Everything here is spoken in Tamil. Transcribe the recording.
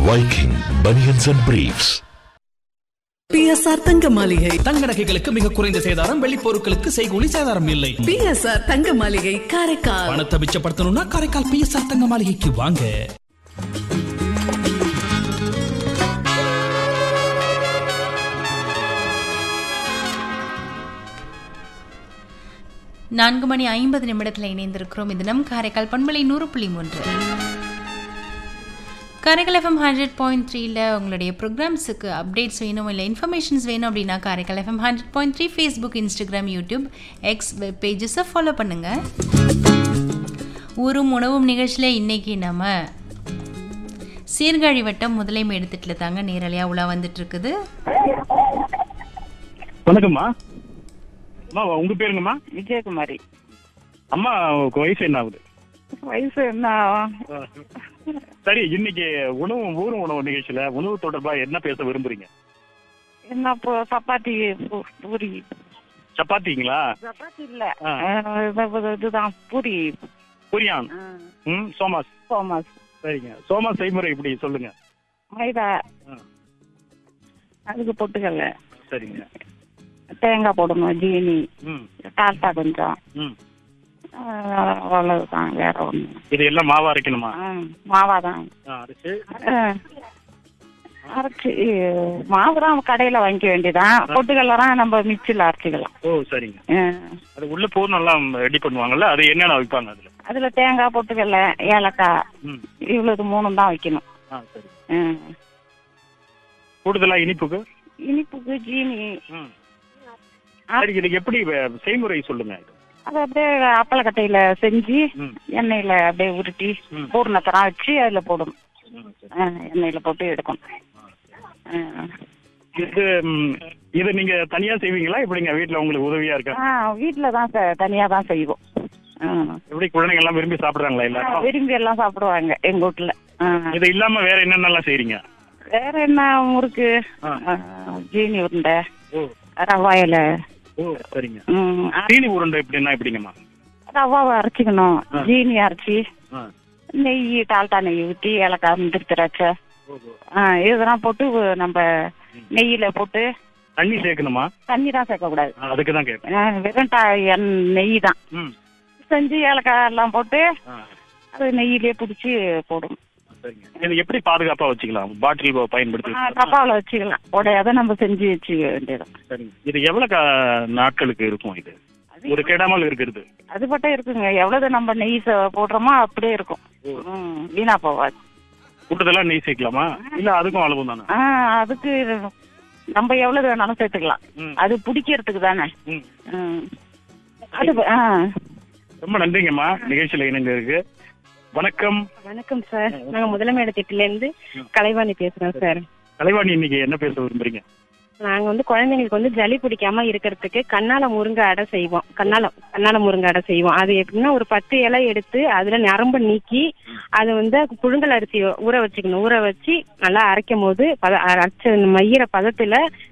Viking Bunions and Briefs. BSR தங்க மாளிகை தங்க நகைகளுக்கு மிக குறைந்த சேதாரம் வெள்ளி பொருட்களுக்கு செய்கூலி சேதாரம் இல்லை பிஎஸ்ஆர் தங்க மாளிகை காரைக்கால் பணத்தை மிச்சப்படுத்தணும்னா காரைக்கால் பிஎஸ்ஆர் தங்க மாளிகைக்கு வாங்க நான்கு மணி ஐம்பது நிமிடத்தில் இணைந்திருக்கிறோம் இது நம் காரைக்கால் பண்பலை நூறு புள்ளி மூன்று காரைக்கால் எஃப்எம் ஹண்ட்ரட் பாயிண்ட் த்ரீல உங்களுடைய ப்ரோக்ராம்ஸுக்கு அப்டேட்ஸ் வேணும் இல்லை இன்ஃபர்மேஷன்ஸ் வேணும் அப்படின்னா Karaikal FM hundred point three Facebook Instagram YouTube X web பேஜஸை ஃபாலோ பண்ணுங்கள் ஊரும் உணவும் நிகழ்ச்சியில் இன்னைக்கு நம்ம சீர்காழி வட்டம் முதலைமை எடுத்துட்டில் தாங்க நேரலையாக உலா வந்துட்டு இருக்குது வணக்கம்மா அம்மா உங்க பேருங்கம்மா விஜயகுமாரி அம்மா உங்க வயசு என்ன ஆகுது வயசு என்ன சரி இன்னைக்கு உணவு ஊரும் உணவு நிகழ்ச்சியில உணவு தொடர்பா என்ன பேச விரும்புறீங்க என்ன இப்போ சப்பாத்தி பூ- பூரி சப்பாத்திங்களா சப்பாத்தி இல்ல ஆ. அஹ் இது- இதுதான் பூரி புரியான் ம் சோமாஸ் சோமாஸ் சரிங்க சோமாஸ் செய்முறை இப்படி சொல்லுங்க மைதா ஆ. அதுக்கு பொட்டுக்கல்ல சரிங்க தேங்காய் போடணும் ஜீனி ம் டால்டா கொஞ்சம் ம் அஹ் அவ்வளவுதான் வேற ஒண்ணு இது எல்லாம் மாவா அரைக்கணுமா மாவாதான் ஆ, அரைச்சு அஹ் அரைச்சி மாவு தான் கடையில வாங்கிக்க வேண்டியதான் பொட்டுக்கல்லாம் நம்ம மிக்சியில் அரைச்சிக்கலாம் ஓ சரிங்க அஹ் அது உள்ள பூர்ணம் எல்லாம் ரெடி பண்ணுவாங்கல்ல அது என்னென்ன வைப்பாங்க அதுல அதுல தேங்காய் பொட்டுக்கல்ல ஏலக்காய் ம் இவ்வளவு மூணும் தான் வைக்கணும் ஆ சரி ம். கூடுதலா இனிப்புக்கு இனிப்புக்கு ஜீனி ம் சரி இதுக்கு எப்படி வே- செய்முறை சொல்லுங்க அதை அப்படியே அப்பளக்கட்டையில செஞ்சு ம் எண்ணெயில அப்படியே உருட்டி ம். பூர்ணத்தரம் வச்சு அதுல போடணும் ம், சரி. ஆ, எண்ணெயில போட்டு எடுக்கணும் ஆ. இது ம், இது நீங்க தனியா செய்வீங்களா இப்படிங்க வீட்ல உங்களுக்கு உதவியா இருக்கா ஆ வீட்டுல தான் சார் தனியா தான் செய்வோம் ஆ. எப்படி குழந்தைங்க எல்லாம் விரும்பி சாப்பிடுறாங்களா ஆ, எல்லாரும் விரும்பி எல்லாம் சாப்பிடுவாங்க எங்க வீட்டுல ஆ. இது இல்லாம வேற என்னென்னலாம் செய்றீங்க வேற என்ன முறுக்கு ஆ. ஆ, ஜீனி உருண்டை ஓ ரவாயில ஓ சரிங்க ம், சீனி உருண்டை எப்படின்னா எப்படிங்கம்மா ரவாவை அரைச்சிக்கணும் ஆ. ஜீனி அரைச்சி ஆ. நெய் டால்டா நெய் ஊற்றி ஏலக்காய் முந்திரி திராட்சை ஓஹோ. ஆ, இதெல்லாம் போட்டு நம்ம நெய்யில போட்டு தண்ணி சேர்க்கணுமா தண்ணி தான் சேர்க்கக்கூடாது ஆ, அதுக்கு தான் கேட்பேன் ஆ, வெறும் டா- எண் நெய் தான் ம் செஞ்சு ஏலக்காய் எல்லாம் போட்டு ஆ, அது நெய்யிலே பிடிச்சி போடும் சரிங்க இது எப்படி பாதுகாப்பா வச்சுக்கலாம் பாட்டில் பயன்படுத்தி டப்பாவில் வச்சுக்கலாம் உடையாத நம்ம செஞ்சு வச்சுக்க வேண்டியதான் சரிங்க இது எவ்வளவு கா- நாட்களுக்கு இருக்கும் இது ஒரு கெடாமல் இருக்கிறது அது மட்டும் இருக்குங்க எவ்வளவு நம்ம நெய் ச- போடுறோமோ அப்படியே இருக்கும் ம், வீணா போகாது கூட்டத்தெல்லாம் நெய் சேர்க்கலாமா இல்ல அதுக்கும் அளவு தானே ஆ, அதுக்கு நம்ம எவ்வளவு வேணாலும் சேர்த்துக்கலாம் ம். அது பிடிக்கிறதுக்கு தானே ம். ம். அது ஆ ரொம்ப நன்றிங்கம்மா நிகழ்ச்சியில இணைந்ததுக்கு வணக்கம் வணக்கம் சார் நாங்க முதலமைச்சர் திட்டில இருந்து கலைவாணி பேசுறோம் சார் கலைவாணி இன்னைக்கு என்ன பேச விரும்புறீங்க நாங்க வந்து குழந்தைங்களுக்கு வந்து ஜலி பிடிக்காம இருக்கிறதுக்கு கண்ணால முருங்கை அடை செய்வோம் கண்ணால கண்ணால முருங்கை அடை செய்வோம் அது எப்படின்னா ஒரு பத்து இலை எடுத்து அதுல நரம்பு நீக்கி அது வந்து புழுங்கல் அரிசி ஊற வச்சுக்கணும் ஊற வச்சு நல்லா அரைக்கும் போது பத அரைச்ச மையிற பதத்துல